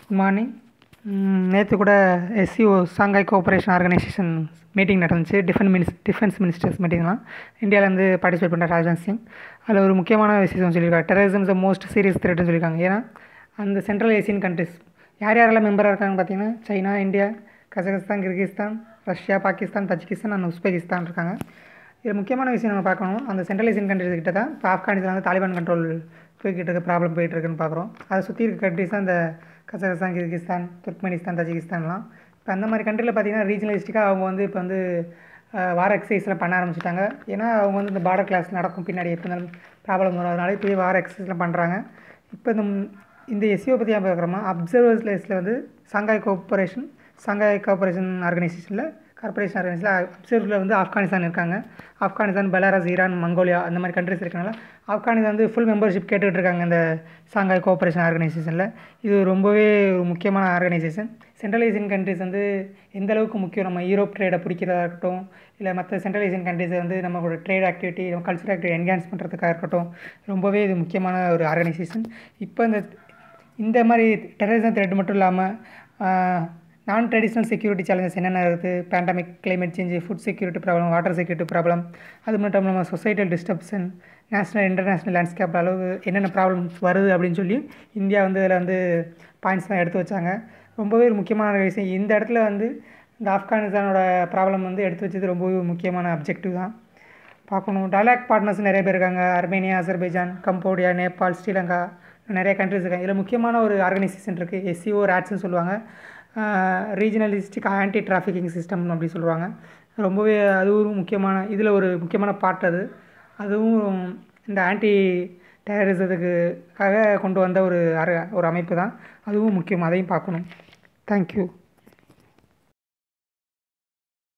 good morning நேற்று கூட SCO Shanghai cooperation organisation meeting நடந்துச்சு டிஃபென்ஸ் மினிஸ் டிஃபென்ஸ் மினிஸ்டர்ஸ் மீட்டிங்லாம் இந்தியாவிலேருந்து பார்ட்டிசிபேட் பண்ணுற ராஜ்நாத் சிங் அதில் ஒரு முக்கியமான விஷயம் சொல்லியிருக்காங்க டெரரிசம் த மோஸ்ட் சீரியஸ் த்ரெட்னு சொல்லியிருக்காங்க ஏன்னா அந்த சென்ட்ரல் ஏசியன் கண்ட்ரிஸ் யார் யாரெல்லாம் மெம்பராக இருக்காங்கன்னு பார்த்தீங்கன்னா China India Kazakhstan Kyrgyzstan Russia Pakistan Tajikistan and Uzbekistan இருக்காங்க இது முக்கியமான விஷயம் நம்ம பார்க்கணும் அந்த சென்ட்ரல் ஏசியன் கண்ட்ரிஸ் கிட்ட தான் இப்போ ஆப்கானிஸ்தான் வந்து தாலிபான் கண்ட்ரோல் போய்கிட்டு இருக்க ப்ராப்ளம் போயிட்டு இருக்குன்னு பார்க்குறோம் அதை சுற்றி இருக்க கண்ட்ரிஸ் தான் இந்த கசகஸ்தான் கிர்கிஸ்தான் துர்க்மெனிஸ்தான் தஜிகிஸ்தான்லாம் இப்போ அந்த மாதிரி கண்ட்ரியில் பார்த்தீங்கன்னா ரீஜனலிஸ்டிக்காக அவங்க வந்து இப்போ வந்து வார எக்ஸசைஸ்லாம் பண்ண ஆரம்பிச்சிட்டாங்க ஏன்னா அவங்க வந்து இந்த பார்டர் கிளாஸ் நடக்கும் பின்னாடி எப்படி இருந்தாலும் ப்ராப்ளம் வரும் அதனால இப்போ வார எக்ஸசைஸ்லாம் பண்ணுறாங்க இப்போ இந்த இந்த எஸ்சிஓ பற்றி ஏன் பார்க்குறோமா அப்சர்வர்ஸ் லிஸ்ட்டில் வந்து சங்காய் கோஆப்ரேஷன் சங்காய் கோஆப்ரேஷன் ஆர்கனைசேஷனில் கார்பரேஷன் ஆர்கனைஸில் அப்சர்வில் வந்து ஆப்கானிஸ்தான் இருக்காங்க ஆப்கானிஸ்தான் பெலாரஸ் ஈரான் மங்கோலியா அந்த மாதிரி கண்ட்ரிஸ் இருக்கனால ஆப்கானிஸ்தான் வந்து ஃபுல் மெம்பர்ஷிப் கேட்டுக்கிட்டு இருக்காங்க இந்த சாங்காய் கோஆப்ரேஷன் ஆர்கனைசேஷனில் இது ரொம்பவே ஒரு முக்கியமான ஆர்கனைசேஷன் சென்ட்ரல் ஏசியன் கண்ட்ரிஸ் வந்து எந்த அளவுக்கு முக்கியம் நம்ம யூரோப் ட்ரேடை பிடிக்கிறதா இருக்கட்டும் இல்லை மற்ற சென்ட்ரல் ஏசியன் கண்ட்ரிஸை வந்து நம்மளோட ட்ரேட் ஆக்டிவிட்டி நம்ம கல்ச்சரல் ஆக்டிவிட்டி என்ஹான்ஸ் பண்ணுறதுக்காக இருக்கட்டும் ரொம்பவே இது முக்கியமான ஒரு ஆர்கனைசேஷன் இப்போ இந்த இந்த மாதிரி டெரரிசம் த்ரெட் மட்டும் இல்லாமல் நான் ட்ரெடிஷ்னல் செக்யூரிட்டி சேலஞ்சஸ் என்னென்ன இருக்குது pandemic climate change food security problem water security problem அது மட்டும் இல்லாமல் societal disruption national international landscape அளவு என்னென்ன ப்ராப்ளம்ஸ் வருது அப்படின்னு சொல்லி இந்தியா வந்து அதில் வந்து பாயிண்ட்ஸ்லாம் எடுத்து வச்சாங்க ரொம்பவே ஒரு முக்கியமான விஷயம் இந்த இடத்துல வந்து இந்த ஆப்கானிஸ்தானோட ப்ராப்ளம் வந்து எடுத்து வச்சது ரொம்பவே முக்கியமான அப்ஜெக்டிவ் தான் பார்க்கணும் டயலாக் பார்ட்னர்ஸ் நிறைய பேர் இருக்காங்க Armenia Azerbaijan Cambodia Nepal Sri Lanka நிறைய கண்ட்ரிஸ் இருக்காங்க இதில் முக்கியமான ஒரு ஆர்கனைசேஷன் இருக்குது எஸ்சிஓ ரேட்ஸ்னு சொல்லுவாங்க ரீஜனலிஸ்டிக் ஆன்டி டிராஃபிக்கிங் சிஸ்டம் அப்படி சொல்லுவாங்க ரொம்பவே அதுவும் முக்கியமான இதில் ஒரு முக்கியமான பார்ட் அது அதுவும் இந்த ஆன்டி டெரரிசத்துக்காக கொண்டு வந்த ஒரு ஒரு அமைப்பு தான் அதுவும் முக்கியம் அதையும் பார்க்கணும் தேங்க்யூ